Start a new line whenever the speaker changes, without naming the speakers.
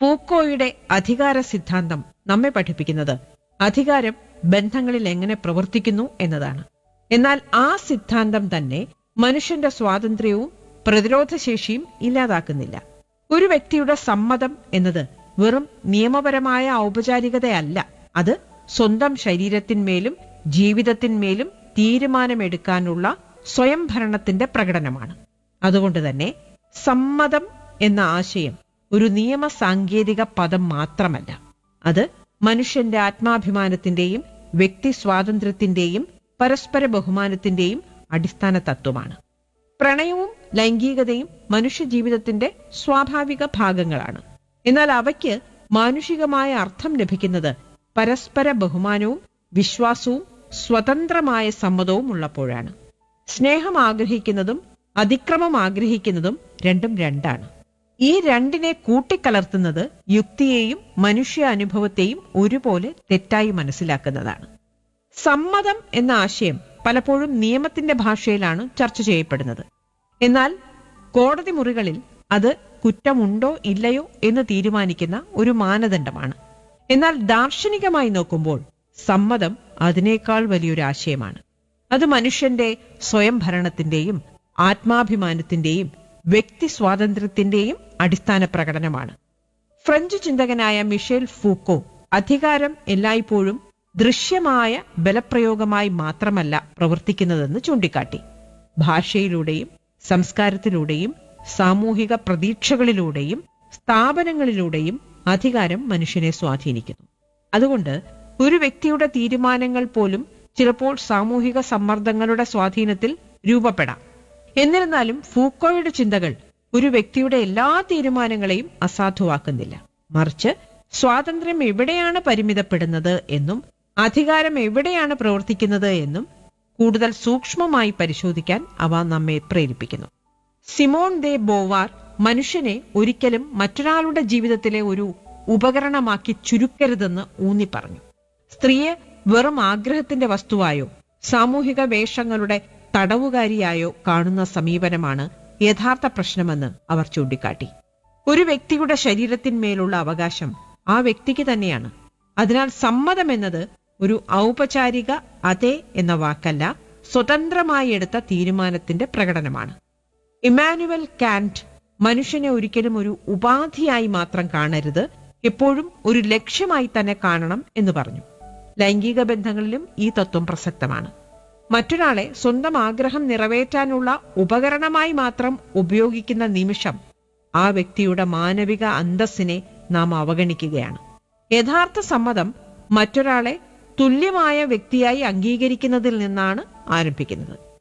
ഫൂക്കോയുടെ അധികാര സിദ്ധാന്തം നമ്മെ പഠിപ്പിക്കുന്നത് അധികാരം ബന്ധങ്ങളിൽ എങ്ങനെ പ്രവർത്തിക്കുന്നു എന്നതാണ് എന്നാൽ ആ സിദ്ധാന്തം തന്നെ മനുഷ്യന്റെ സ്വാതന്ത്ര്യവും പ്രതിരോധശേഷിയും ഇല്ലാതാക്കുന്നില്ല ഒരു വ്യക്തിയുടെ സമ്മതം എന്നത് വെറും നിയമപരമായ ഔപചാരികതയല്ല അത് സ്വന്തം ശരീരത്തിന്മേലും ജീവിതത്തിന്മേലും തീരുമാനമെടുക്കാനുള്ള സ്വയംഭരണത്തിന്റെ പ്രകടനമാണ് അതുകൊണ്ട് തന്നെ സമ്മതം എന്ന ആശയം ഒരു നിയമ സാങ്കേതിക പദം മാത്രമല്ല അത് മനുഷ്യന്റെ ആത്മാഭിമാനത്തിന്റെയും വ്യക്തി സ്വാതന്ത്ര്യത്തിന്റെയും പരസ്പര ബഹുമാനത്തിന്റെയും അടിസ്ഥാന തത്വമാണ് പ്രണയവും ലൈംഗികതയും മനുഷ്യജീവിതത്തിന്റെ സ്വാഭാവിക ഭാഗങ്ങളാണ് എന്നാൽ അവയ്ക്ക് മാനുഷികമായ അർത്ഥം ലഭിക്കുന്നത് പരസ്പര ബഹുമാനവും വിശ്വാസവും സ്വതന്ത്രമായ സമ്മതവും ഉള്ളപ്പോഴാണ് സ്നേഹം ആഗ്രഹിക്കുന്നതും അതിക്രമം ആഗ്രഹിക്കുന്നതും രണ്ടും രണ്ടാണ് ഈ രണ്ടിനെ കൂട്ടിക്കലർത്തുന്നത് യുക്തിയെയും മനുഷ്യ അനുഭവത്തെയും ഒരുപോലെ തെറ്റായി മനസ്സിലാക്കുന്നതാണ് സമ്മതം എന്ന ആശയം പലപ്പോഴും നിയമത്തിന്റെ ഭാഷയിലാണ് ചർച്ച ചെയ്യപ്പെടുന്നത് എന്നാൽ കോടതി മുറികളിൽ അത് കുറ്റമുണ്ടോ ഇല്ലയോ എന്ന് തീരുമാനിക്കുന്ന ഒരു മാനദണ്ഡമാണ് എന്നാൽ ദാർശനികമായി നോക്കുമ്പോൾ സമ്മതം അതിനേക്കാൾ വലിയൊരു ആശയമാണ് അത് മനുഷ്യന്റെ സ്വയം ഭരണത്തിന്റെയും ആത്മാഭിമാനത്തിന്റെയും വ്യക്തി സ്വാതന്ത്ര്യത്തിന്റെയും അടിസ്ഥാന പ്രകടനമാണ് ഫ്രഞ്ച് ചിന്തകനായ മിഷേൽ ഫൂക്കോ അധികാരം എല്ലായ്പ്പോഴും ദൃശ്യമായ ബലപ്രയോഗമായി മാത്രമല്ല പ്രവർത്തിക്കുന്നതെന്ന് ചൂണ്ടിക്കാട്ടി ഭാഷയിലൂടെയും സംസ്കാരത്തിലൂടെയും സാമൂഹിക പ്രതീക്ഷകളിലൂടെയും സ്ഥാപനങ്ങളിലൂടെയും അധികാരം മനുഷ്യനെ സ്വാധീനിക്കുന്നു അതുകൊണ്ട് ഒരു വ്യക്തിയുടെ തീരുമാനങ്ങൾ പോലും ചിലപ്പോൾ സാമൂഹിക സമ്മർദ്ദങ്ങളുടെ സ്വാധീനത്തിൽ രൂപപ്പെടാം എന്നിരുന്നാലും ഫൂക്കോയുടെ ചിന്തകൾ ഒരു വ്യക്തിയുടെ എല്ലാ തീരുമാനങ്ങളെയും അസാധുവാക്കുന്നില്ല മറിച്ച് സ്വാതന്ത്ര്യം എവിടെയാണ് പരിമിതപ്പെടുന്നത് എന്നും അധികാരം എവിടെയാണ് പ്രവർത്തിക്കുന്നത് എന്നും കൂടുതൽ സൂക്ഷ്മമായി പരിശോധിക്കാൻ അവ നമ്മെ പ്രേരിപ്പിക്കുന്നു സിമോൺ ദേ ബോവാർ മനുഷ്യനെ ഒരിക്കലും മറ്റൊരാളുടെ ജീവിതത്തിലെ ഒരു ഉപകരണമാക്കി ചുരുക്കരുതെന്ന് ഊന്നി പറഞ്ഞു സ്ത്രീയെ വെറും ആഗ്രഹത്തിന്റെ വസ്തുവായോ സാമൂഹിക വേഷങ്ങളുടെ തടവുകാരിയായോ കാണുന്ന സമീപനമാണ് യഥാർത്ഥ പ്രശ്നമെന്ന് അവർ ചൂണ്ടിക്കാട്ടി ഒരു വ്യക്തിയുടെ ശരീരത്തിന്മേലുള്ള അവകാശം ആ വ്യക്തിക്ക് തന്നെയാണ് അതിനാൽ സമ്മതം എന്നത് ഒരു ഔപചാരിക അതെ എന്ന വാക്കല്ല സ്വതന്ത്രമായി എടുത്ത തീരുമാനത്തിന്റെ പ്രകടനമാണ് ഇമാനുവൽ കാന്റ് മനുഷ്യനെ ഒരിക്കലും ഒരു ഉപാധിയായി മാത്രം കാണരുത് എപ്പോഴും ഒരു ലക്ഷ്യമായി തന്നെ കാണണം എന്ന് പറഞ്ഞു ലൈംഗിക ബന്ധങ്ങളിലും ഈ തത്വം പ്രസക്തമാണ് മറ്റൊരാളെ സ്വന്തം ആഗ്രഹം നിറവേറ്റാനുള്ള ഉപകരണമായി മാത്രം ഉപയോഗിക്കുന്ന നിമിഷം ആ വ്യക്തിയുടെ മാനവിക അന്തസ്സിനെ നാം അവഗണിക്കുകയാണ് യഥാർത്ഥ സമ്മതം മറ്റൊരാളെ തുല്യമായ വ്യക്തിയായി അംഗീകരിക്കുന്നതിൽ നിന്നാണ് ആരംഭിക്കുന്നത്